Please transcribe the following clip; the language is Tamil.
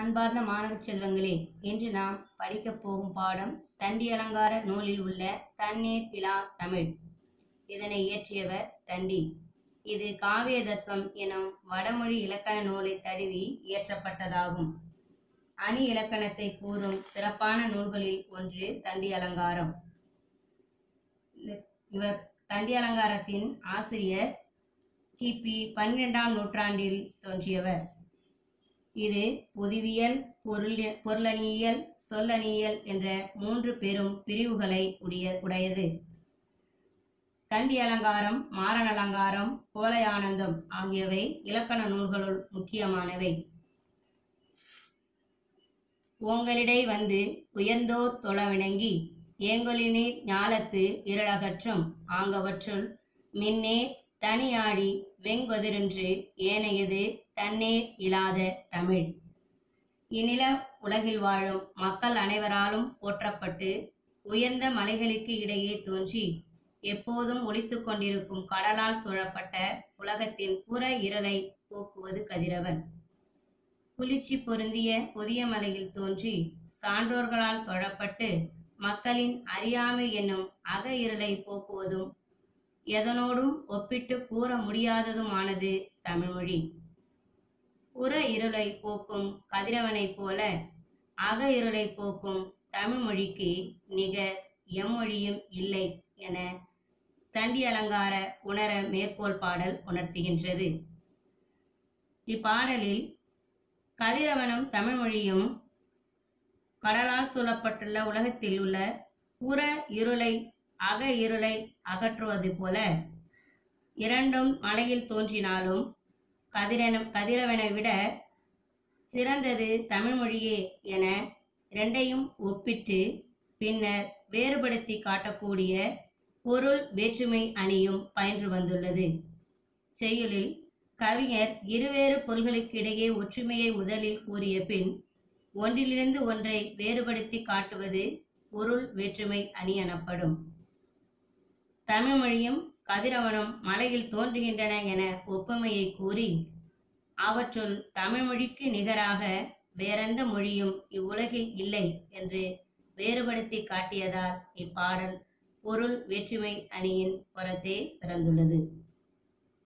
அன்பார்ந்த மாணவ செல்வங்களே இன்று நாம் படிக்கப் போகும் பாடம் தண்டி அலங்கார நூலில் உள்ள தண்ணீர் இலா தமிழ் இதனை இயற்றியவர் தண்டி இது காவியதர்சம் எனும் வடமொழி இலக்கண நூலை தழுவி இயற்றப்பட்டதாகும் அணி இலக்கணத்தை கூறும் சிறப்பான நூல்களில் ஒன்று தண்டி அலங்காரம் இவர் தண்டி அலங்காரத்தின் ஆசிரியர் கிபி பன்னிரெண்டாம் நூற்றாண்டில் தோன்றியவர் இது பொதுவியல் பொருள் பொருளணியியல் சொல்லணியியல் என்ற மூன்று பெரும் பிரிவுகளை உடைய உடையது தண்டி அலங்காரம் மாறன் அலங்காரம் கோலையானந்தம் ஆகியவை இலக்கண நூல்களுள் முக்கியமானவை ஓங்களிடை வந்து உயர்ந்தோர் தொழவிணங்கி ஏங்கொலினீர் ஞாலத்து இருளகற்றும் ஆங்கவற்றுள் மின்னே தனியாடி வெங்கொதிரின்று ஏனையது தன்னேர் இல்லாத தமிழ் இந்நில உலகில் வாழும் மக்கள் அனைவராலும் போற்றப்பட்டு உயர்ந்த மலைகளுக்கு இடையே தோன்றி எப்போதும் ஒலித்துக் கொண்டிருக்கும் கடலால் சூழப்பட்ட உலகத்தின் புற இருளை போக்குவது கதிரவன் குளிர்ச்சி பொருந்திய புதிய மலையில் தோன்றி சான்றோர்களால் தொழப்பட்டு மக்களின் அறியாமை என்னும் அக இருளை போக்குவதும் எதனோடும் ஒப்பிட்டு கூற முடியாததுமானது தமிழ்மொழி புற இருளை போக்கும் கதிரவனைப் போல அக இருளை போக்கும் தமிழ்மொழிக்கு நிகர் எம்மொழியும் இல்லை என தண்டி அலங்கார உணர மேற்கோள் பாடல் உணர்த்துகின்றது இப்பாடலில் கதிரவனும் தமிழ்மொழியும் கடலால் சூழப்பட்டுள்ள உலகத்தில் உள்ள புற இருளை அக இருளை அகற்றுவது போல இரண்டும் மலையில் தோன்றினாலும் கதிரன கதிரவனை விட சிறந்தது தமிழ்மொழியே என இரண்டையும் ஒப்பிட்டு பின்னர் வேறுபடுத்தி காட்டக்கூடிய பொருள் வேற்றுமை அணியும் பயின்று வந்துள்ளது செய்யுளில் கவிஞர் இருவேறு பொருள்களுக்கிடையே ஒற்றுமையை முதலில் கூறிய பின் ஒன்றிலிருந்து ஒன்றை வேறுபடுத்தி காட்டுவது பொருள் வேற்றுமை அணி எனப்படும் தமிழ்மொழியும் கதிரவனும் மலையில் தோன்றுகின்றன என ஒப்புமையை கூறி அவற்றுள் தமிழ்மொழிக்கு நிகராக வேறெந்த மொழியும் இவ்வுலகில் இல்லை என்று வேறுபடுத்தி காட்டியதால் இப்பாடல் பொருள் வேற்றுமை அணியின் புறத்தே பிறந்துள்ளது